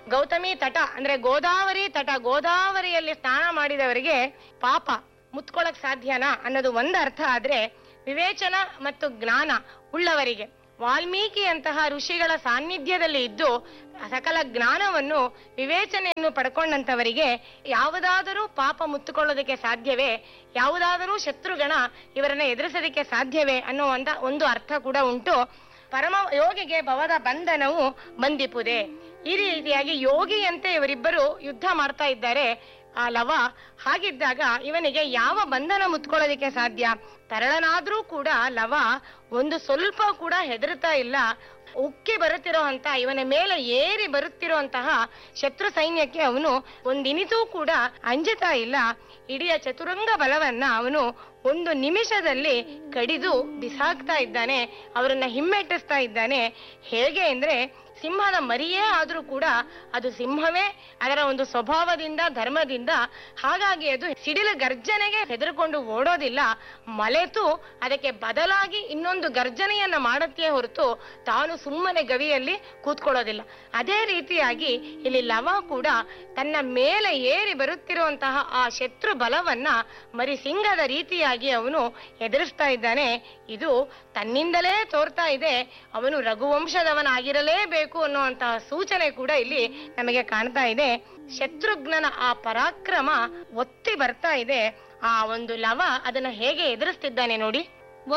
ಗೌತಮಿ ತಟ ಅಂದ್ರೆ ಗೋದಾವರಿ ತಟ ಗೋದಾವರಿಯಲ್ಲಿ ಸ್ನಾನ ಮಾಡಿದವರಿಗೆ ಪಾಪ ಮುತ್ಕೊಳಕ್ ಸಾಧ್ಯನಾ ಅನ್ನೋದು ಒಂದು ಅರ್ಥ ಆದ್ರೆ ವಿವೇಚನ ಮತ್ತು ಜ್ಞಾನ ಉಳ್ಳವರಿಗೆ ವಾಲ್ಮೀಕಿಯಂತಹ ಋಷಿಗಳ ಸಾನ್ನಿಧ್ಯದಲ್ಲಿ ಇದ್ದು ಸಕಲ ಜ್ಞಾನವನ್ನು ವಿವೇಚನೆಯನ್ನು ಪಡ್ಕೊಂಡಂತವರಿಗೆ ಯಾವುದಾದರೂ ಪಾಪ ಮುತ್ತುಕೊಳ್ಳೋದಕ್ಕೆ ಸಾಧ್ಯವೇ ಯಾವುದಾದರೂ ಶತ್ರುಗಣ ಇವರನ್ನ ಎದುರಿಸೋದಕ್ಕೆ ಸಾಧ್ಯವೇ ಅನ್ನುವಂತ ಒಂದು ಅರ್ಥ ಕೂಡ ಉಂಟು ಪರಮ ಯೋಗಿಗೆ ಭವದ ಬಂಧನವು ಬಂದಿಪುದೆ ಈ ರೀತಿಯಾಗಿ ಯೋಗಿಯಂತೆ ಇವರಿಬ್ಬರು ಯುದ್ಧ ಮಾಡ್ತಾ ಇದ್ದಾರೆ ಆ ಲವ ಹಾಗಿದ್ದಾಗ ಇವನಿಗೆ ಯಾವ ಬಂಧನ ಮುತ್ಕೊಳ್ಳೋದಕ್ಕೆ ಸಾಧ್ಯ ತರಳನಾದ್ರೂ ಕೂಡ ಲವ ಒಂದು ಸ್ವಲ್ಪ ಕೂಡ ಹೆದರ್ತಾ ಇಲ್ಲ ಉಕ್ಕಿ ಬರುತ್ತಿರೋ ಅಂತ ಇವನ ಮೇಲೆ ಏರಿ ಬರುತ್ತಿರುವಂತಹ ಶತ್ರು ಸೈನ್ಯಕ್ಕೆ ಅವನು ಒಂದಿನಿತೂ ಕೂಡ ಅಂಜುತ್ತಾ ಇಲ್ಲ ಇಡೀ ಚತುರಂಗ ಬಲವನ್ನ ಅವನು ಒಂದು ನಿಮಿಷದಲ್ಲಿ ಕಡಿದು ಬಿಸಾಕ್ತಾ ಇದ್ದಾನೆ ಅವರನ್ನ ಹಿಮ್ಮೆಟ್ಟಿಸ್ತಾ ಇದ್ದಾನೆ ಹೇಗೆ ಅಂದ್ರೆ ಸಿಂಹದ ಮರಿಯೇ ಆದ್ರೂ ಕೂಡ ಅದು ಸಿಂಹವೇ ಅದರ ಒಂದು ಸ್ವಭಾವದಿಂದ ಧರ್ಮದಿಂದ ಹಾಗಾಗಿ ಅದು ಸಿಡಿಲು ಗರ್ಜನೆಗೆ ಹೆದರ್ಕೊಂಡು ಓಡೋದಿಲ್ಲ ಮಲೆತು ಅದಕ್ಕೆ ಬದಲಾಗಿ ಇನ್ನೊಂದು ಗರ್ಜನೆಯನ್ನ ಮಾಡುತ್ತೆ ಹೊರತು ತಾನು ಸುಮ್ಮನೆ ಗವಿಯಲ್ಲಿ ಕೂತ್ಕೊಳ್ಳೋದಿಲ್ಲ ಅದೇ ರೀತಿಯಾಗಿ ಇಲ್ಲಿ ಲವ ಕೂಡ ತನ್ನ ಮೇಲೆ ಏರಿ ಬರುತ್ತಿರುವಂತಹ ಆ ಶತ್ರು ಬಲವನ್ನ ಮರಿ ಸಿಂಗದ ರೀತಿಯಾಗಿ ಅವನು ಎದುರಿಸ್ತಾ ಇದ್ದಾನೆ ಇದು ತನ್ನಿಂದಲೇ ತೋರ್ತಾ ಇದೆ ಅವನು ರಘುವಂಶದವನಾಗಿರಲೇಬೇಕು ಅನ್ನುವಂತಹ ಸೂಚನೆ ಕೂಡ ಇಲ್ಲಿ ನಮಗೆ ಕಾಣ್ತಾ ಇದೆ ಶತ್ರುಘ್ನನ ಆ ಪರಾಕ್ರಮ ಒತ್ತಿ ಬರ್ತಾ ಇದೆ ಆ ಒಂದು ಲವ ಅದನ್ನ ಹೇಗೆ ಎದುರಿಸ್ತಿದ್ದಾನೆ ನೋಡಿ